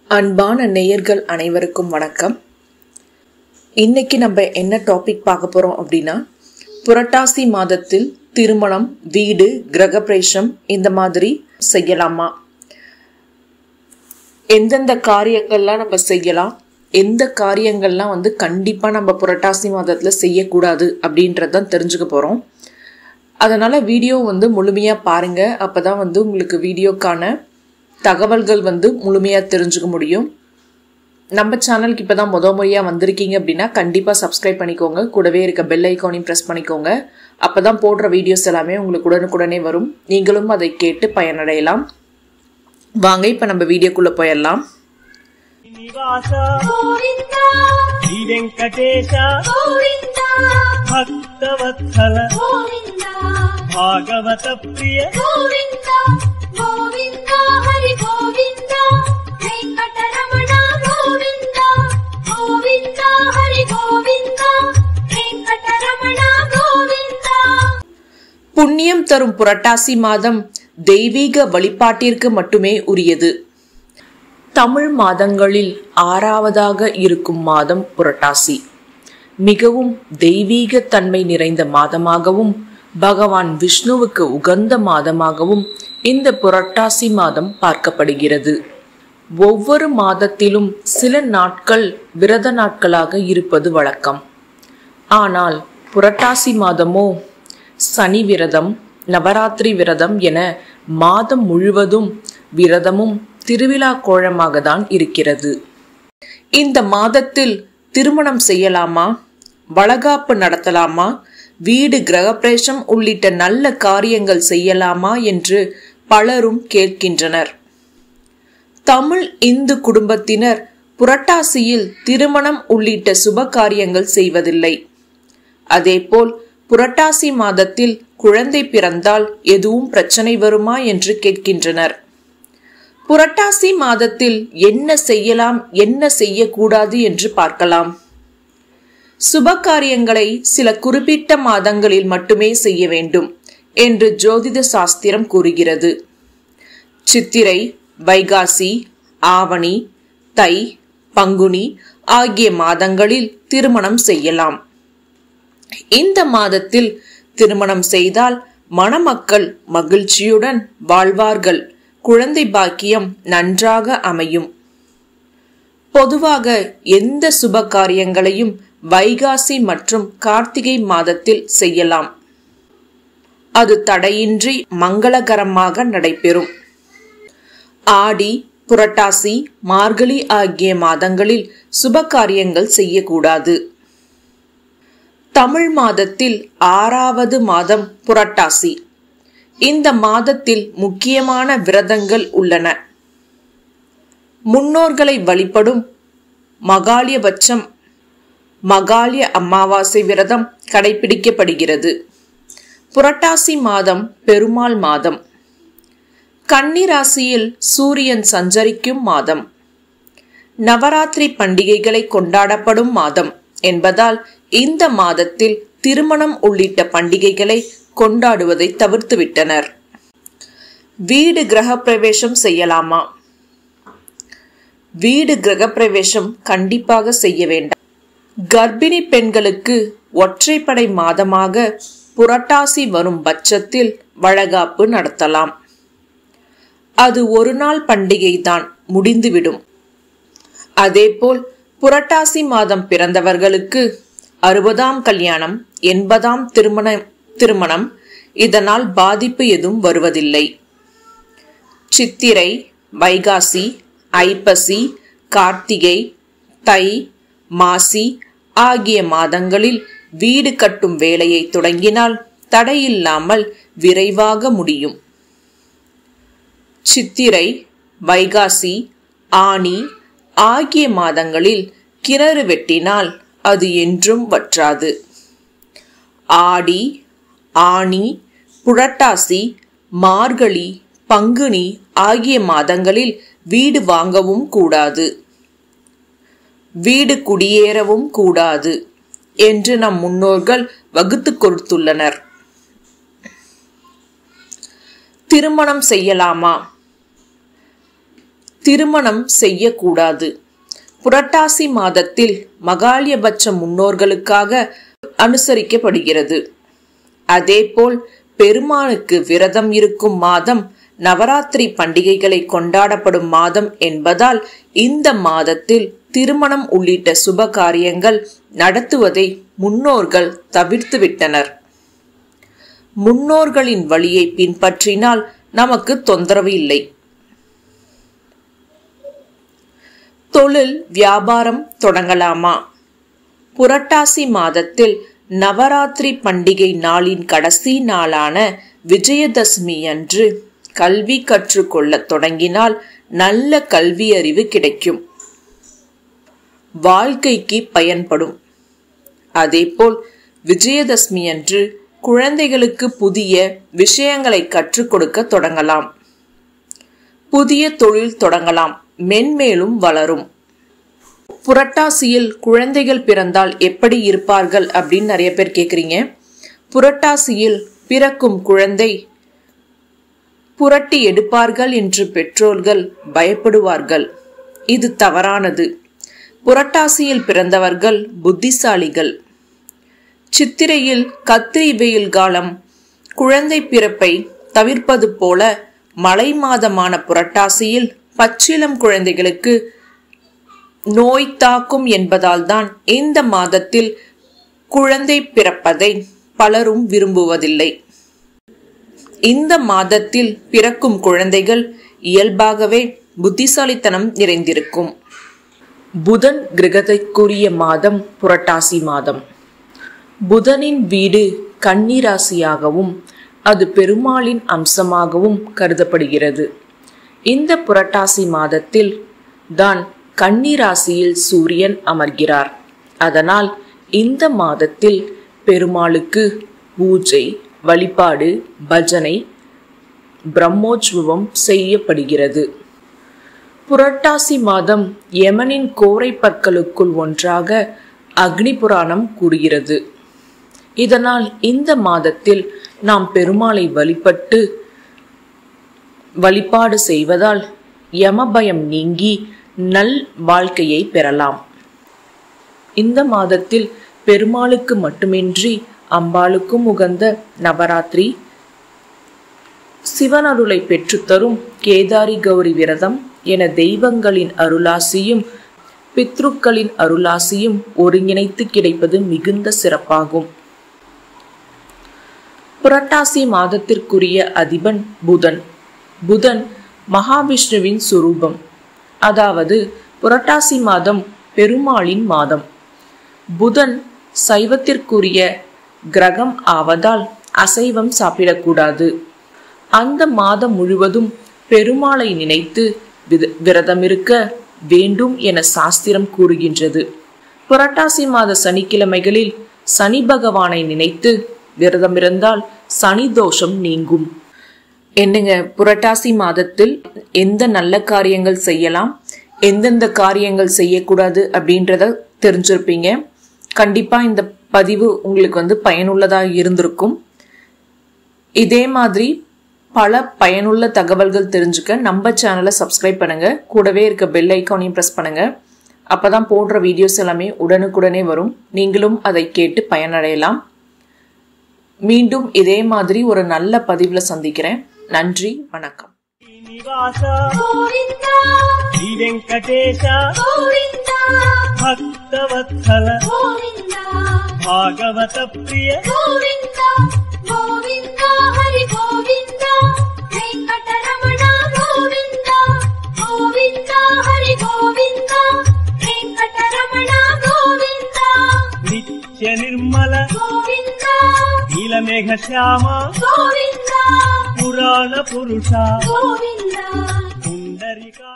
அன்பான நேயர்கள் அனைவருக்கும் வணக்கம் இன்னைக்கு நம்ம என்ன டாபிக் பார்க்க போறோம் அப்படின்னா புரட்டாசி மாதத்தில் திருமணம் வீடு கிரகப்பிரவேசம் இந்த மாதிரி செய்யலாமா எந்தெந்த காரியங்கள்லாம் நம்ம செய்யலாம் எந்த காரியங்கள்லாம் வந்து கண்டிப்பா நம்ம புரட்டாசி மாதத்துல செய்யக்கூடாது அப்படின்றதான் தெரிஞ்சுக்க போறோம் அதனால வீடியோ வந்து முழுமையா பாருங்க அப்பதான் வந்து உங்களுக்கு வீடியோக்கான தகவல்கள் வந்து முழுமையா தெரிஞ்சுக்க முடியும் நம்ம சேனலுக்கு இப்பதான் முத முறையா வந்திருக்கீங்க அப்படின்னா கண்டிப்பா சப்ஸ்கிரைப் பண்ணிக்கோங்க கூடவே இருக்க பெல் ஐக்கானையும் பிரஸ் பண்ணிக்கோங்க அப்பதான் போடுற வீடியோஸ் எல்லாமே உங்களுக்கு உடனுக்குடனே வரும் நீங்களும் அதை கேட்டு பயனடையலாம் வாங்க இப்ப நம்ம வீடியோக்குள்ள போயிடலாம் నివాస గోవింద శ్రీ వెంకటేశ గోవింద భక్తవత్సల గోవింద భాగవత ప్రియ గోవింద గోవింద హరి గోవింద వెంకటరమణ గోవింద గోవింద హరి గోవింద వెంకటరమణ గోవింద புண்ணியம் தரும் புரட்டாசி மாதம் தெய்வீக வழிபாட்டிற்கு மட்டுமே உரியது தமிழ் மாதங்களில் ஆறாவதாக இருக்கும் மாதம் புரட்டாசி மிகவும் தெய்வீக தன்மை நிறைந்த மாதமாகவும் பகவான் விஷ்ணுவுக்கு உகந்த மாதமாகவும் இந்த புரட்டாசி மாதம் பார்க்கப்படுகிறது ஒவ்வொரு மாதத்திலும் சில நாட்கள் விரத நாட்களாக இருப்பது வழக்கம் ஆனால் புரட்டாசி மாதமோ சனி விரதம் நவராத்திரி விரதம் என மாதம் முழுவதும் விரதமும் திருவிழா கோலமாக தான் இருக்கிறது இந்த மாதத்தில் திருமணம் செய்யலாமா வளகாப்பு நடத்தலாமா வீடு கிரகப்பிரவேசம் உள்ளிட்ட நல்ல காரியங்கள் செய்யலாமா என்று பலரும் கேட்கின்றனர் தமிழ் இந்து குடும்பத்தினர் புரட்டாசியில் திருமணம் உள்ளிட்ட சுப காரியங்கள் செய்வதில்லை அதேபோல் புரட்டாசி மாதத்தில் குழந்தை பிறந்தால் எதுவும் பிரச்சனை வருமா என்று கேட்கின்றனர் புரட்டாசி மாதத்தில் என்ன செய்யலாம் என்ன செய்யக்கூடாது என்று பார்க்கலாம் சுப காரியங்களை சில குறிப்பிட்ட மாதங்களில் மட்டுமே செய்ய வேண்டும் என்று ஜோதிட சாஸ்திரம் கூறுகிறது சித்திரை வைகாசி ஆவணி தை பங்குனி ஆகிய மாதங்களில் திருமணம் செய்யலாம் இந்த மாதத்தில் திருமணம் செய்தால் மணமக்கள் மகிழ்ச்சியுடன் வாழ்வார்கள் குழந்தை பாக்கியம் நன்றாக அமையும் பொதுவாக எந்த சுப காரியங்களையும் வைகாசி மற்றும் கார்த்திகை மாதத்தில் செய்யலாம் அது தடையின்றி மங்களகரமாக நடைபெறும் ஆடி புரட்டாசி மார்கழி ஆகிய மாதங்களில் சுப காரியங்கள் செய்யக்கூடாது தமிழ் மாதத்தில் ஆறாவது மாதம் புரட்டாசி இந்த மாதத்தில் முக்கியமான விரதங்கள் உள்ளன முன்னோர்களை வழிபடும் மகாலியபட்சம் மகாலிய அமாவாசை விரதம் கடைபிடிக்கப்படுகிறது புரட்டாசி மாதம் பெருமாள் மாதம் கன்னிராசியில் சூரியன் சஞ்சரிக்கும் மாதம் நவராத்திரி பண்டிகைகளை கொண்டாடப்படும் மாதம் என்பதால் இந்த மாதத்தில் திருமணம் உள்ளிட்ட பண்டிகைகளை கொண்டாடுவதை தவிர்த்துவிட்டனர் வீடு கிரகப்பிரவேசம் செய்யலாமா வீடு கிரகப்பிரவேசம் கண்டிப்பாக செய்ய வேண்டாம் கர்ப்பிணி பெண்களுக்கு ஒற்றைப்படை மாதமாக புரட்டாசி வரும் பட்சத்தில் வழகாப்பு நடத்தலாம் அது ஒரு நாள் பண்டிகை தான் முடிந்துவிடும் அதேபோல் புரட்டாசி மாதம் பிறந்தவர்களுக்கு அறுபதாம் கல்யாணம் எண்பதாம் திருமண திருமணம் இதனால் பாதிப்பு எதுவும் வருவதில்லை சித்திரை வைகாசி ஐப்பசி கார்த்திகை தை மாசி ஆகிய மாதங்களில் வீடு கட்டும் வேலையை தொடங்கினால் தடையில்லாமல் விரைவாக முடியும் சித்திரை வைகாசி ஆனி ஆகிய மாதங்களில் கிணறு வெட்டினால் அது என்றும் வற்றாது ஆடி ஆனி புரட்டாசி மார்கழி பங்குனி ஆகிய மாதங்களில் வீடு வாங்கவும் கூடாது வீடு குடியேறவும் கூடாது என்று நம் முன்னோர்கள் வகுத்து கொடுத்துள்ளனர் திருமணம் செய்யலாமா திருமணம் செய்யக்கூடாது புரட்டாசி மாதத்தில் மகாலியபட்ச முன்னோர்களுக்காக அனுசரிக்கப்படுகிறது அதேபோல் பெருமானுக்கு விரதம் இருக்கும் மாதம் நவராத்திரி பண்டிகைகளை கொண்டாடப்படும் மாதம் என்பதால் இந்த மாதத்தில் திருமணம் உள்ளிட்ட சுப காரியங்கள் நடத்துவதை முன்னோர்கள் தவிர்த்துவிட்டனர் முன்னோர்களின் வழியை பின்பற்றினால் நமக்கு தொந்தரவு இல்லை தொழில் வியாபாரம் தொடங்கலாமா புரட்டாசி மாதத்தில் நவராத்திரி பண்டிகை நாளின் கடைசி நாளான விஜயதசமி அன்று கல்வி கற்றுக்கொள்ளத் தொடங்கினால் நல்ல கல்வி அறிவு கிடைக்கும் வாழ்க்கைக்கு பயன்படும் அதேபோல் விஜயதசமி அன்று குழந்தைகளுக்கு புதிய விஷயங்களை கற்றுக் கொடுக்க தொடங்கலாம் புதிய தொழில் தொடங்கலாம் மென்மேலும் வளரும் புரட்டாசியில் குழந்தைகள் பிறந்தால் எப்படி இருப்பார்கள் அப்படின்னு நிறைய பேர் கேக்குறீங்க புரட்டாசியில் பிறக்கும் குழந்தை புரட்டி எடுப்பார்கள் என்று பெற்றோர்கள் பயப்படுவார்கள் இது தவறானது புரட்டாசியில் பிறந்தவர்கள் புத்திசாலிகள் சித்திரையில் கத்திரி வெயில் காலம் குழந்தை பிறப்பை தவிர்ப்பது போல மழை மாதமான புரட்டாசியில் பச்சிளம் குழந்தைகளுக்கு நோய் தாக்கும் என்பதால் தான் இந்த மாதத்தில் குழந்தை பிறப்பதை பலரும் விரும்புவதில்லை இந்த மாதத்தில் பிறக்கும் குழந்தைகள் இயல்பாகவே புத்திசாலித்தனம் நிறைந்திருக்கும் புதன் கிரகத்திற்குரிய மாதம் புரட்டாசி மாதம் புதனின் வீடு கன்னிராசியாகவும் அது பெருமாளின் அம்சமாகவும் கருதப்படுகிறது இந்த புரட்டாசி மாதத்தில் தான் கன்னிராசியில் சூரியன் அமர்கிறார் அதனால் இந்த மாதத்தில் பெருமாளுக்கு பூஜை வழிபாடு பஜனை பிரம்மோற்சவம் செய்யப்படுகிறது புரட்டாசி மாதம் யமனின் கோரை பற்களுக்குள் ஒன்றாக அக்னி புராணம் கூறுகிறது இதனால் இந்த மாதத்தில் நாம் பெருமாளை வழிபட்டு வழிபாடு செய்வதால் யமபயம் நீங்கி நல் வாழ்க்கையை பெறலாம் இந்த மாதத்தில் பெருமாளுக்கு மட்டுமின்றி அம்பாளுக்கும் உகந்த நவராத்திரி சிவன் அருளை பெற்றுத்தரும் கேதாரி கௌரி விரதம் என தெய்வங்களின் அருளாசியும் பித்ருக்களின் அருளாசியும் ஒருங்கிணைத்து கிடைப்பது மிகுந்த சிறப்பாகும் புரட்டாசி மாதத்திற்குரிய அதிபன் புதன் புதன் மகாவிஷ்ணுவின் சுரூபம் அதாவது புரட்டாசி மாதம் பெருமாளின் மாதம் புதன் சைவத்திற்குரிய கிரகம் ஆவதால் அசைவம் சாப்பிடக்கூடாது அந்த மாதம் முழுவதும் பெருமாளை நினைத்து வித- விரதமிருக்க வேண்டும் என சாஸ்திரம் கூறுகின்றது புரட்டாசி மாத சனிக்கிழமைகளில் சனி பகவானை நினைத்து விரதமிருந்தால் சனி தோஷம் நீங்கும் என்னங்க புரட்டாசி மாதத்தில் எந்த நல்ல காரியங்கள் செய்யலாம் எந்தெந்த காரியங்கள் செய்யக்கூடாது அப்படின்றத தெரிஞ்சிருப்பீங்க கண்டிப்பா இந்த பதிவு உங்களுக்கு வந்து பயனுள்ளதா இருந்திருக்கும் இதே மாதிரி பல பயனுள்ள தகவல்கள் தெரிஞ்சுக்க நம்ம சேனலை சப்ஸ்கிரைப் பண்ணுங்க கூடவே இருக்க பெல் ஐக்கானையும் ப்ரெஸ் பண்ணுங்க அப்பதான் போடுற வீடியோஸ் எல்லாமே உடனுக்குடனே வரும் நீங்களும் அதை கேட்டு பயனடையலாம் மீண்டும் இதே மாதிரி ஒரு நல்ல பதிவுல சந்திக்கிறேன் நன்றி வணக்கம் శ్రీనివాస గోవింద శ్రీ వెంకటేశ గోవింద భక్తవత్సల గోవింద భాగవత ప్రియ గోవింద గోవింద హరి గోవింద వెంకటరమణ గోవింద గోవింద హరి గోవింద వెంకటరమణ గోవింద నిత్య నిర్మల గోవింద నీలమేఘ శ్యామ గోవింద పురాణ పురుష గోవింద పుండరికా